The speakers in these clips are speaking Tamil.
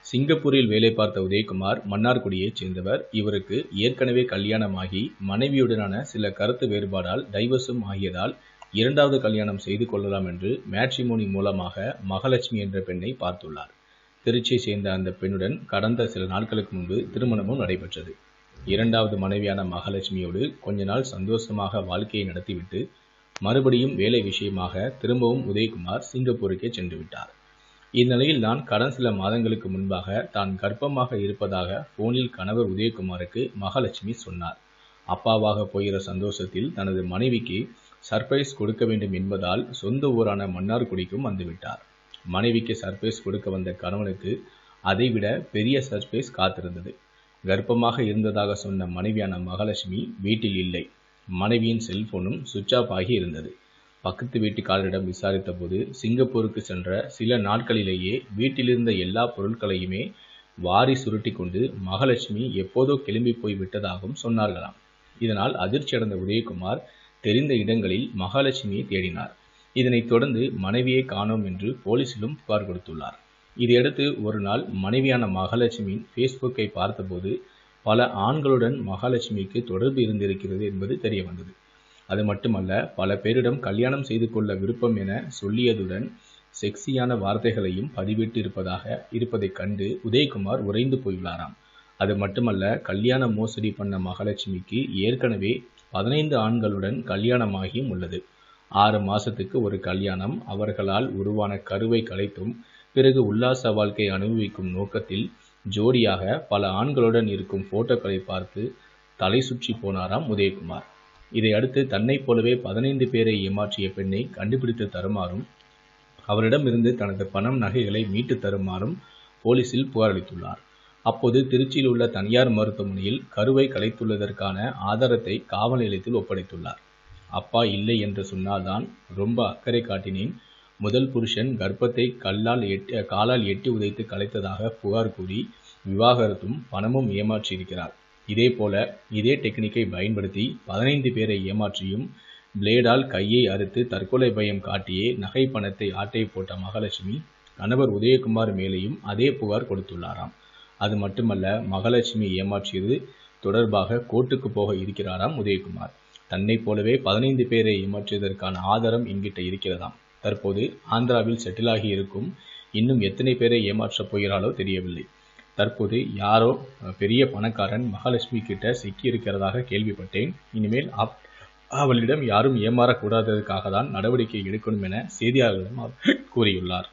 சிங்கப்பூரில் வேலை பார்த்த உதயகுமார் மன்னார்குடியைச் சேர்ந்தவர் இவருக்கு ஏற்கனவே கல்யாணமாகி மனைவியுடனான சில கருத்து வேறுபாடால் டைவர்ஸும் ஆகியதால் இரண்டாவது கல்யாணம் செய்து கொள்ளலாம் என்று மேட்ரிமோனி மூலமாக மகாலட்சுமி என்ற பெண்ணை பார்த்துள்ளார் திருச்சியை சேர்ந்த அந்த பெண்ணுடன் கடந்த சில நாட்களுக்கு முன்பு திருமணமும் நடைபெற்றது இரண்டாவது மனைவியான மகாலட்சுமியோடு கொஞ்ச நாள் சந்தோஷமாக வாழ்க்கையை நடத்திவிட்டு மறுபடியும் வேலை விஷயமாக திரும்பவும் உதயகுமார் சிங்கப்பூருக்கே சென்று விட்டார் இந்நிலையில் தான் கடன் சில மாதங்களுக்கு முன்பாக தான் கர்ப்பமாக இருப்பதாக போனில் கணவர் உதயகுமாருக்கு மகாலட்சுமி சொன்னார் அப்பாவாக போகிற சந்தோஷத்தில் தனது மனைவிக்கு சர்ப்ரைஸ் கொடுக்க வேண்டும் என்பதால் சொந்த ஊரான மன்னார்குடிக்கும் வந்துவிட்டார் மனைவிக்கு சர்ப்ரைஸ் கொடுக்க வந்த கணவனுக்கு அதைவிட பெரிய சர்ப்ரைஸ் காத்திருந்தது கர்ப்பமாக இருந்ததாக சொன்ன மனைவியான மகாலட்சுமி வீட்டில் இல்லை மனைவியின் செல்போனும் சுவிட்ச் ஆஃப் ஆகி இருந்தது பக்கத்து வீட்டுக்காரரிடம் விசாரித்த போது சிங்கப்பூருக்கு சென்ற சில நாட்களிலேயே வீட்டிலிருந்த எல்லா பொருட்களையுமே வாரி சுருட்டி கொண்டு மகாலட்சுமி எப்போதோ கிளம்பி போய் விட்டதாகவும் சொன்னார்களாம் இதனால் அதிர்ச்சியடைந்த உதயகுமார் தெரிந்த இடங்களில் மகாலட்சுமியை தேடினார் இதனைத் தொடர்ந்து மனைவியை காணோம் என்று போலீசிலும் புகார் கொடுத்துள்ளார் இதையடுத்து ஒரு நாள் மனைவியான மகாலட்சுமியின் ஃபேஸ்புக்கை பார்த்தபோது பல ஆண்களுடன் மகாலட்சுமிக்கு தொடர்பு இருந்திருக்கிறது என்பது தெரிய வந்தது அது மட்டுமல்ல பல பேரிடம் கல்யாணம் செய்து கொள்ள விருப்பம் என சொல்லியதுடன் செக்ஸியான வார்த்தைகளையும் பதிவிட்டு இருப்பதாக இருப்பதைக் கண்டு உதயகுமார் உறைந்து போயுள்ளாராம் அது மட்டுமல்ல கல்யாண மோசடி பண்ண மகாலட்சுமிக்கு ஏற்கனவே பதினைந்து ஆண்களுடன் கல்யாணமாகியும் உள்ளது ஆறு மாசத்துக்கு ஒரு கல்யாணம் அவர்களால் உருவான கருவை கலைத்தும் பிறகு உல்லாச வாழ்க்கை அனுபவிக்கும் நோக்கத்தில் ஜோடியாக பல ஆண்களுடன் இருக்கும் போட்டோக்களை பார்த்து தலை சுற்றி போனாராம் உதயகுமார் இதை அடுத்து தன்னைப் போலவே பதினைந்து பேரை ஏமாற்றிய பெண்ணை கண்டுபிடித்து தருமாறும் அவரிடமிருந்து தனது பணம் நகைகளை மீட்டு தருமாறும் போலீசில் புகாரளித்துள்ளார் அப்போது திருச்சியில் உள்ள தனியார் மருத்துவமனையில் கருவை கலைத்துள்ளதற்கான ஆதாரத்தை காவல் நிலையத்தில் ஒப்படைத்துள்ளார் அப்பா இல்லை என்று சொன்னால்தான் ரொம்ப அக்கறை காட்டினேன் முதல் புருஷன் கர்ப்பத்தை கல்லால் எட்டி காலால் எட்டி உதைத்து கலைத்ததாக புகார் கூறி விவாகரத்தும் பணமும் ஏமாற்றியிருக்கிறார் இதே போல இதே டெக்னிக்கை பயன்படுத்தி பதினைந்து பேரை ஏமாற்றியும் பிளேடால் கையை அறுத்து தற்கொலை பயம் காட்டியே நகை பணத்தை ஆட்டை போட்ட மகாலட்சுமி கணவர் உதயகுமார் மேலேயும் அதே புகார் கொடுத்துள்ளாராம் அது மட்டுமல்ல மகாலட்சுமி ஏமாற்றியது தொடர்பாக கோர்ட்டுக்கு போக இருக்கிறாராம் உதயகுமார் தன்னைப் போலவே பதினைந்து பேரை ஏமாற்றியதற்கான ஆதாரம் என்கிட்ட இருக்கிறதாம் தற்போது ஆந்திராவில் செட்டிலாகி இருக்கும் இன்னும் எத்தனை பேரை ஏமாற்றப் போகிறாளோ தெரியவில்லை தற்போது யாரோ பெரிய பணக்காரன் மகாலட்சுமி கிட்ட சிக்கி இருக்கிறதாக கேள்விப்பட்டேன் இனிமேல் அப் அவளிடம் யாரும் ஏமாறக்கூடாததற்காக தான் நடவடிக்கை எடுக்கணும் என செய்தியாளர்களிடம் அவர் கூறியுள்ளார்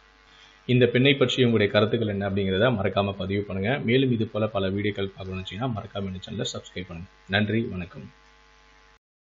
இந்த பெண்ணை பற்றி உங்களுடைய கருத்துக்கள் என்ன அப்படிங்கிறத மறக்காம பதிவு பண்ணுங்க மேலும் இது போல பல வீடியோக்கள் பார்க்கணும்னு வச்சீங்கன்னா மறக்காம இந்த சேனலை சப்ஸ்கிரைப் பண்ணுங்க நன்றி வணக்கம்